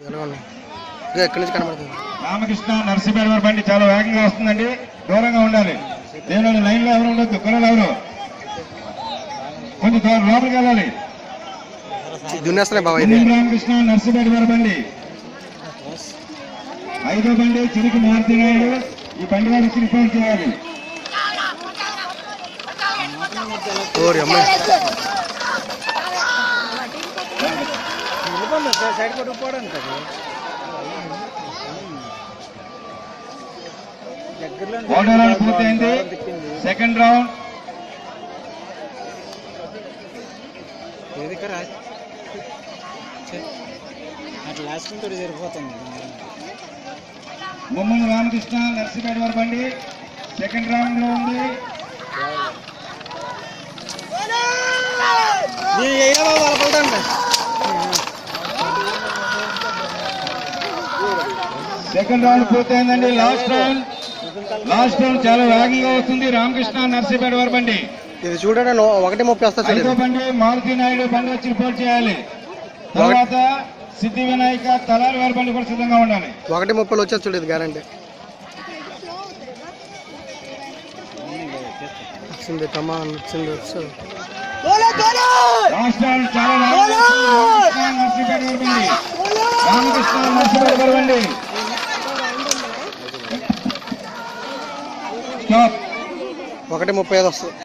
ఎలా ఉన్నాయి ఇదిగో ఎక్కడి నుంచి కనబడుతుంది రామకృష్ణ నరసింహేశ్వర వారి బండి చాలా వేగంగా వస్తుందండి దూరంగా ఉండాలి దేవుడు లైన్ లో ఎవరు ఉండొద్దు కుర్రలు ఎవరు కొంచెం దూరం లోపలికి వెళ్ళాలి దున్నేస్తున్నాయి బాబా ఇది ఉమ్మడి రామకృష్ణ నరసింహేశ్వర వారి బండి ఐదో బండి చిరికి మారుతి నాయుడు ఈ బండి వారు వచ్చి రిపేర్ చేయాలి ఓరి అమ్మాయి ఒకటో రౌండ్ పూర్తయింది సెకండ్ రౌండ్ అట్లా లాస్ట్ తోటి సరిపోతుంది ముమ్మడి రామకృష్ణ నరసింహేశ్వర వారి బండి సెకండ్ రౌండ్ లో ఉంది సెకండ్ రౌండ్ పూర్తయిందండి లాస్ట్ రౌండ్ లాస్ట్ రౌండ్ చాలా వేగంగా వస్తుంది రామకృష్ణ నర్సీపేట వారి బండి ఇది చూడండి నో- ఒకటి ముప్పై వస్తా ఐదో చూడండి బండి మారుతి నాయుడు బండి వచ్చి రిపోర్ట్ చేయాలి తర్వాత సిద్ధి వినాయక తలారి వారి బండి కూడా సిద్ధంగా ఉండాలి ఒకటి ముప్పైలో వచ్చేది చూడేది గ్యారంటీ వచ్చింది కమాన్ వచ్చింది వచ్చు లాస్ట్ రౌండ్ చాలా వేగంగా వస్తుంది. రామకృష్ణ నర్సీపేట వారి బండి రామకృష్ణ నర్సీపేట వారి బండి స్టాప్ ఒకటి ముప్పై ఐదు వస్తుంది